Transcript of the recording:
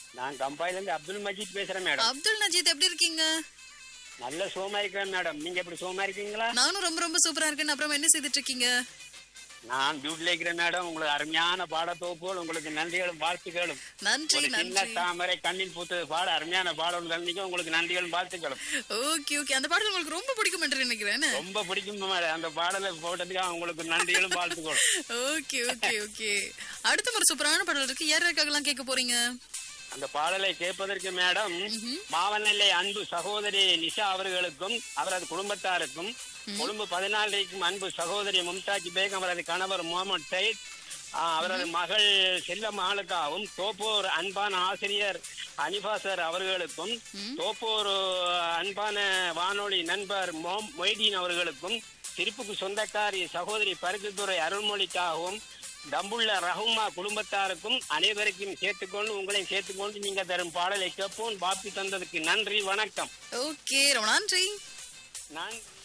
நான் கம்பாயில இருந்து அப்துல் மஜீத் பேசுறேன் மேடம் அப்துல் நஜீத் எப்படி இருக்கீங்க நல்ல சோமா இருக்கிறேன் மேடம் நீங்க எப்படி சோமா இருக்கீங்களா நானும் ரொம்ப ரொம்ப சூப்பரா இருக்கேன் அப்புறம் என்ன செய்துட்டு இருக்கீங்க நான் டியூட்டில இருக்கிறேன் மேடம் உங்களுக்கு அருமையான பாடத்தோப்புகள் உங்களுக்கு நன்றிகளும் வாழ்த்துக்களும் நன்றி ஒரு சின்ன நன்றி தாமரை கண்ணில் பூத்தது பாட அருமையான பாடம் நன்றிக்கும் உங்களுக்கு நன்றிகளும் வாழ்த்துக்களும் ஓகே ஓகே அந்த பாடல் உங்களுக்கு ரொம்ப பிடிக்கும் என்று நினைக்கிறேன் ரொம்ப பிடிக்கும் மேடம் அந்த பாடலை போட்டதுக்காக உங்களுக்கு நன்றிகளும் வாழ்த்துக்களும் ஓகே ஓகே ஓகே அடுத்த ஒரு சூப்பரான பாடல் இருக்கு யார் யாருக்காகலாம் கேட்க போறீங்க அந்த பாடலை கேட்பதற்கு மேடம் மாவனல்லை அன்பு சகோதரி நிஷா அவர்களுக்கும் அவரது குடும்பத்தாருக்கும் கொழும்பு பதினாலைக்கும் அன்பு சகோதரி மும்தாஜ் பேகம் அவரது கணவர் முகமது சயித் ஆ, அவரது மகள் செல்ல மகளுக்காகவும் தோப்போர் அன்பான ஆசிரியர் அனிபா சார் அவர்களுக்கும் தோப்போர் அன்பான வானொலி நண்பர் மொஹம் மொய்தீன் அவர்களுக்கும் திருப்புக்கு சொந்தக்காரி சகோதரி பருத்தித்துறை அருள்மொழிக்காகவும் தம்புள்ள ரஹுமா குடும்பத்தாருக்கும் அனைவருக்கும் சேர்த்துக்கொண்டு உங்களையும் சேர்த்துக்கொண்டு நீங்க தரும் பாடலை கேட்போம் பாப்பி தந்ததுக்கு நன்றி வணக்கம் ஓகே ரொம்ப நன்றி நான்